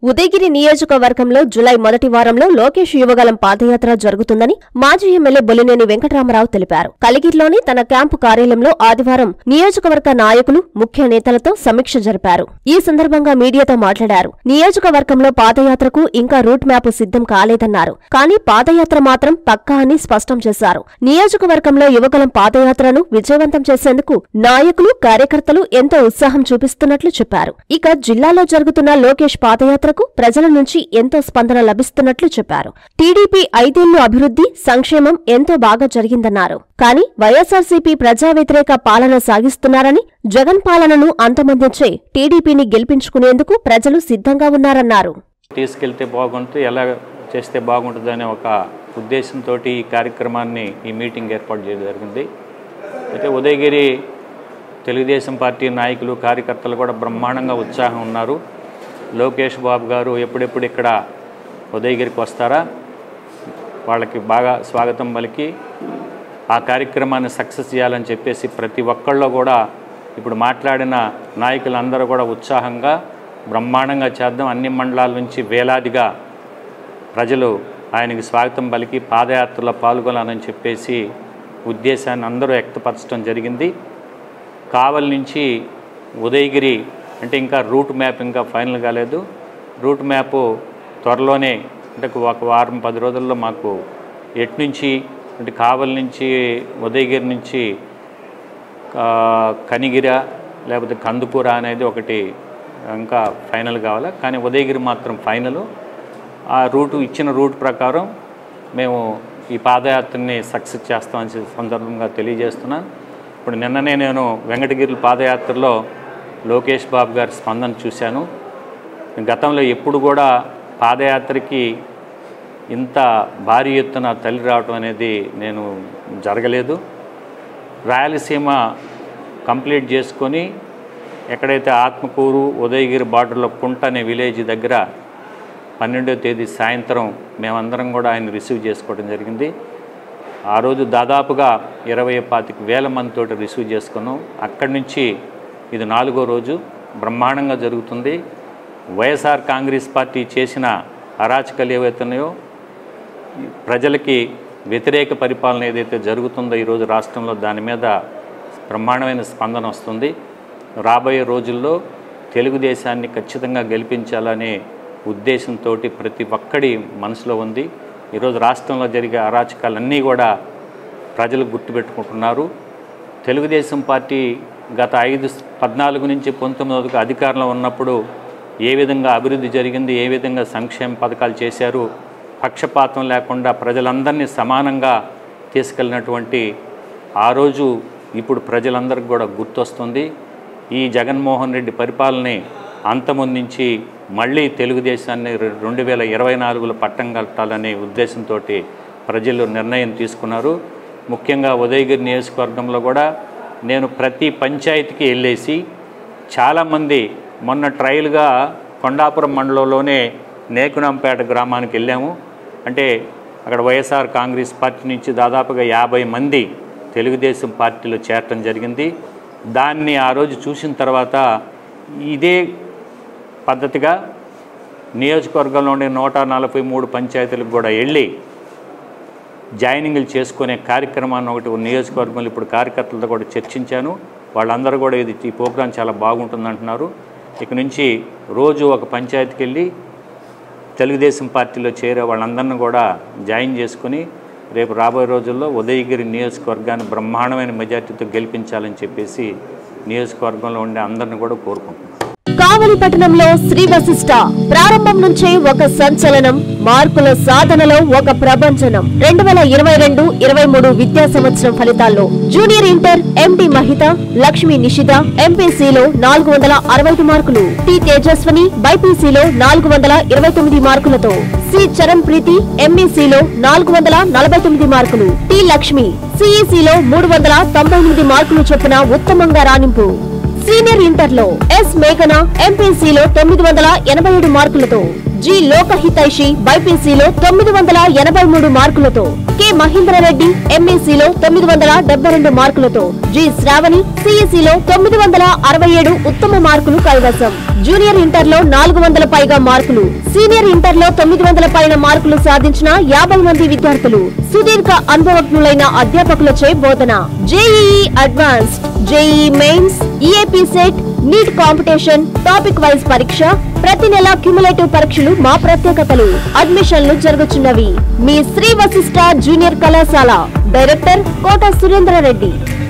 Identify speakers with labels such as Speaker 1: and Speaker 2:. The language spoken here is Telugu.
Speaker 1: ఉదయగిరి నియోజకవర్గంలో జులై మొదటి వారంలో లోకేష్ యువగలం పాదయాత్ర జరుగుతుందని మాజీ ఎమ్మెల్యే బొలినేని వెంకటరామరావు తెలిపారు కలిగిరిలోని తన క్యాంపు కార్యాలయంలో ఆదివారం నియోజకవర్గ నాయకులు ముఖ్య నేతలతో సమీక్ష జరిపారు ఈ సందర్భంగా మీడియాతో మాట్లాడారు నియోజకవర్గంలో పాదయాత్రకు ఇంకా రూట్ మ్యాప్ సిద్ధం కాలేదన్నారు కానీ పాదయాత్ర మాత్రం పక్కా అని స్పష్టం చేశారు నియోజకవర్గంలో యువగలం పాదయాత్రను విజయవంతం చేసేందుకు నాయకులు కార్యకర్తలు ఎంతో ఉత్సాహం చూపిస్తున్నట్లు చెప్పారు ఇక జిల్లాలో జరుగుతున్న లోకేష్ పాదయాత్రకు ప్రజల నుంచి ఎంతో స్పందన లభిస్తున్నట్లు చెప్పారు టీడీపీ ఐదేళ్లు అభివృద్ధి సంక్షేమం ఎంతో బాగా జరిగిందన్నారు కానీ వైఎస్ఆర్సీపీ ప్రజా వ్యతిరేక పాలన సాగిస్తున్నారని జగన్ పాలనను అంతమొందించే టీడీపీని గెలిపించుకునేందుకు ప్రజలు సిద్ధంగా ఉన్నారన్నారు
Speaker 2: తీసుకెళ్తే బాగుంటుంది ఎలా చేస్తే బాగుంటుంది అనే ఒక ఉద్దేశంతో ఈ కార్యక్రమాన్ని ఈ మీటింగ్ ఏర్పాటు చేయడం జరిగింది అయితే ఉదయగిరి తెలుగుదేశం పార్టీ నాయకులు కార్యకర్తలు కూడా బ్రహ్మాండంగా ఉత్సాహం ఉన్నారు లోకేష్ బాబు గారు ఎప్పుడెప్పుడు ఇక్కడ ఉదయగిరికి వస్తారా వాళ్ళకి బాగా స్వాగతం పలికి ఆ కార్యక్రమాన్ని సక్సెస్ చేయాలని చెప్పేసి ప్రతి ఒక్కళ్ళు కూడా ఇప్పుడు మాట్లాడిన నాయకులందరూ కూడా ఉత్సాహంగా బ్రహ్మాండంగా చేద్దాం అన్ని మండలాల నుంచి వేలాదిగా ప్రజలు ఆయనకి స్వాగతం పలికి పాదయాత్రలో పాల్గొనాలని చెప్పేసి ఉద్దేశాన్ని అందరూ వ్యక్తపరచడం జరిగింది కావలి నుంచి ఉదయగిరి అంటే ఇంకా రూట్ మ్యాప్ ఇంకా ఫైనల్ కాలేదు రూట్ మ్యాప్ త్వరలోనే అంటే ఒక వారం పది రోజుల్లో మాకు ఎటు నుంచి అంటే కావలి నుంచి ఉదయగిరి నుంచి ఆ, కనిగిర లేకపోతే కందుకూర అనేది ఒకటి ఇంకా ఫైనల్ కావాలి కానీ ఉదయగిరి మాత్రం ఫైనల్ ఆ రూటు ఇచ్చిన రూట్ ప్రకారం మేము ఈ పాదయాత్రని సక్సెస్ చేస్తామని చెప్పి సందర్భంగా తెలియజేస్తున్నాను ఇప్పుడు నిన్ననే నేను వెంకటగిరి పాదయాత్రలో లోకేష్ బాబు గారి స్పందన చూశాను గతంలో ఎప్పుడు కూడా పాదయాత్రకి ఇంత భారీ ఎత్తున తల్లి రావటం అనేది నేను జరగలేదు రాయలసీమ కంప్లీట్ చేసుకొని ఎక్కడైతే ఆత్మకూరు ఉదయగిరి బార్డర్లో కుంట అనే విలేజ్ దగ్గర పన్నెండో తేదీ సాయంత్రం మేమందరం కూడా ఆయన రిసీవ్ చేసుకోవడం జరిగింది ఆ రోజు దాదాపుగా ఇరవై పాతిక వేల మందితోటి రిసీవ్ చేసుకున్నాం అక్కడి నుంచి ఇది నాలుగో రోజు బ్రహ్మాండంగా జరుగుతుంది వైఎస్ఆర్ కాంగ్రెస్ పార్టీ చేసిన అరాచకాలు ఏవైతున్నాయో ప్రజలకి వ్యతిరేక పరిపాలన ఏదైతే జరుగుతుందో ఈరోజు రాష్ట్రంలో దాని మీద బ్రహ్మాండమైన స్పందన వస్తుంది రాబోయే రోజుల్లో తెలుగుదేశాన్ని ఖచ్చితంగా గెలిపించాలనే ఉద్దేశంతో ప్రతి ఒక్కడి మనసులో ఉంది ఈరోజు రాష్ట్రంలో జరిగే అరాచకాలన్నీ కూడా ప్రజలు గుర్తుపెట్టుకుంటున్నారు తెలుగుదేశం పార్టీ గత ఐదు పద్నాలుగు నుంచి పంతొమ్మిది వరకు అధికారంలో ఉన్నప్పుడు ఏ విధంగా అభివృద్ధి జరిగింది ఏ విధంగా సంక్షేమ పథకాలు చేశారు పక్షపాతం లేకుండా ప్రజలందరినీ సమానంగా తీసుకెళ్ళినటువంటి ఆ రోజు ఇప్పుడు ప్రజలందరికీ కూడా గుర్తొస్తుంది ఈ జగన్మోహన్ రెడ్డి పరిపాలనని అంతమొందించి మళ్ళీ తెలుగుదేశాన్ని రె- రెండు వేల ఇరవై నాలుగులో పట్టం కట్టాలనే ఉద్దేశంతో ప్రజలు నిర్ణయం తీసుకున్నారు ముఖ్యంగా ఉదయగిరి నియోజకవర్గంలో కూడా నేను ప్రతి పంచాయతీకి వెళ్ళేసి చాలామంది మొన్న ట్రయల్గా కొండాపురం మండలంలోనే నేకునంపేట గ్రామానికి వెళ్ళాము అంటే అక్కడ వైఎస్ఆర్ కాంగ్రెస్ పార్టీ నుంచి దాదాపుగా యాభై మంది తెలుగుదేశం పార్టీలో చేరటం జరిగింది దాన్ని ఆ రోజు చూసిన తర్వాత ఇదే పద్ధతిగా నియోజకవర్గంలోని నూట నలభై మూడు పంచాయతీలకు కూడా వెళ్ళి జాయినింగ్లు చేసుకునే కార్యక్రమాన్ని ఒకటి నియోజకవర్గంలో ఇప్పుడు కార్యకర్తలతో కూడా చర్చించాను వాళ్ళందరూ కూడా ఇది ఈ ప్రోగ్రాం చాలా బాగుంటుంది అంటున్నారు ఇక నుంచి రోజు ఒక పంచాయతీకి వెళ్ళి తెలుగుదేశం పార్టీలో చేరే వాళ్ళందరినీ కూడా జాయిన్ చేసుకుని రేపు రాబోయే రోజుల్లో ఉదయగిరి నియోజకవర్గాన్ని బ్రహ్మాండమైన మెజార్టీతో గెలిపించాలని చెప్పేసి నియోజకవర్గంలో ఉండే అందరిని కూడా కోరుకుంటున్నాను
Speaker 1: కావలి పట్టణంలో శ్రీ వశిష్ట ప్రారంభం నుంచే ఒక సంచలనం మార్కుల సాధనలో ఒక ప్రభంజనం రెండు వేల ఇరవై రెండు ఇరవై మూడు విద్యా సంవత్సరం ఫలితాల్లో junior inter MD Mahitha Lakshmi Nishitha ఎంపీసీలో నాలుగు వందల అరవై ఐదు మార్కులు టి తేజస్వని బైపీసీలో నాలుగు వందల ఇరవై తొమ్మిది మార్కులతో సి చరణ్ ప్రీతి ఎంఈసీలో నాలుగు వందల నలభై తొమ్మిది మార్కులు టి లక్ష్మి సిఈసీలో మూడు వందల తొంభై ఎనిమిది మార్కులు చొప్పున ఉత్తమంగా రాణింపు సీనియర్ ఇంటర్ లో ఎస్ మేఘన ఎంపీసీలో తొమ్మిది వందల ఎనభై ఏడు మార్కులతో జి లోకహితైషి బైపీసీలో తొమ్మిది వందల ఎనభై మూడు మార్కులతో కె మహేంద్రరెడ్డి ఎంఈసీలో తొమ్మిది వందల డెబ్బై రెండు మార్కులతో జి శ్రావణి సిఎస్ఈలో తొమ్మిది వందల అరవై ఏడు ఉత్తమ మార్కులు కైవసం జూనియర్ ఇంటర్ లో నాలుగు వందల పైగా మార్కులు సీనియర్ ఇంటర్ లో తొమ్మిది వందల పైన మార్కులు సాధించిన యాభై మంది విద్యార్థులు సుదీర్ఘ అనుభవజ్ఞులైన అధ్యాపకులచే బోధన JEE advanced JEE mains EAPCET NEET competition topic wise పరీక్ష ప్రతి నెల క్యుములేటివ్ పరీక్షలు మా ప్రత్యేకతలు అడ్మిషన్లు జరుగుతున్నవి మీ శ్రీ వశిష్ట జూనియర్ కళాశాల డైరెక్టర్ కోట సురేంద్రారెడ్డి